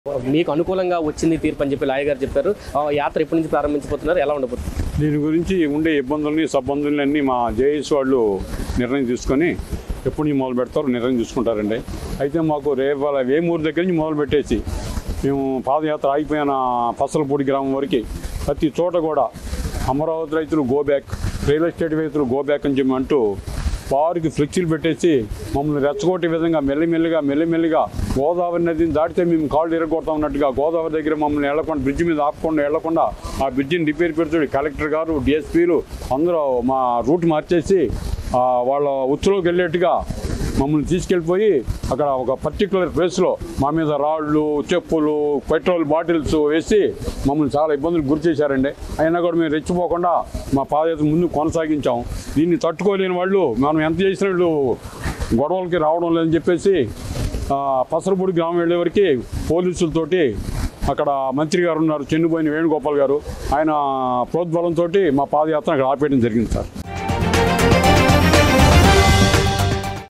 మీకు అనుకూలంగా వచ్చింది తీర్పు అని చెప్పి లాయ గారు చెప్పారు ఆ యాత్ర ఎప్పటి నుంచి ప్రారంభించబోతున్నారు ఎలా ఉండబోతుంది దీని గురించి ఉండే ఇబ్బందుల్ని సబ్బందుల్ని అన్నీ మా జేఎస్ వాళ్ళు నిర్ణయం తీసుకొని ఎప్పుడు నుంచి మొదలు పెడతారో నిర్ణయం తీసుకుంటారండి అయితే మాకు రేపు వేమూరు దగ్గర నుంచి మొదలు పెట్టేసి మేము పాదయాత్ర ఆగిపోయిన పసలపూడి గ్రామం వరకు ప్రతి చోట కూడా అమరావతి రైతులు గో బ్యాక్ రియల్ ఎస్టేట్ రైతులు గో బ్యాక్ అని చెప్పి అంటూ వారికి ఫ్లెక్సీలు పెట్టేసి మమ్మల్ని రెచ్చగొట్టే విధంగా మెల్లిమెల్లిగా మెల్లిమెల్లిగా గోదావరి నదిని దాటితే మేము కాళ్ళు ఎరగొడతా ఉన్నట్టుగా గోదావరి దగ్గర మమ్మల్ని వెళ్లకుండా బ్రిడ్జ్ మీద ఆపకుండా వెళ్లకుండా ఆ బ్రిడ్జిని రిపేర్ పెడుతుంది కలెక్టర్ గారు డిఎస్పీలు అందరూ మా రూట్ మార్చేసి ఆ, వాళ్ళ ఉచ్చులోకి వెళ్ళేట్టుగా మమ్మల్ని తీసుకెళ్ళిపోయి అక్కడ ఒక పర్టికులర్ ప్లేస్లో మా మీద రాళ్ళు చెప్పులు పెట్రోల్ బాటిల్స్ వేసి మమ్మల్ని చాలా ఇబ్బందులు గురి చేశారండి అయినా కూడా మేము రెచ్చిపోకుండా మా పాదయాత్ర ముందు కొనసాగించాం దీన్ని తట్టుకోలేని వాళ్ళు మనం ఎంత చేసిన వీళ్ళు గొడవలకి రావడం లేదని చెప్పేసి ఆ, పసరపూడి గ్రామం వెళ్ళే వరకు పోలీసులతోటి అక్కడ మంత్రి గారు ఉన్నారు చెన్నుబోయిన వేణుగోపాల్ గారు ఆయన ప్రోద్బలంతో మా పాదయాత్ర అక్కడ ఆపేయడం జరిగింది సార్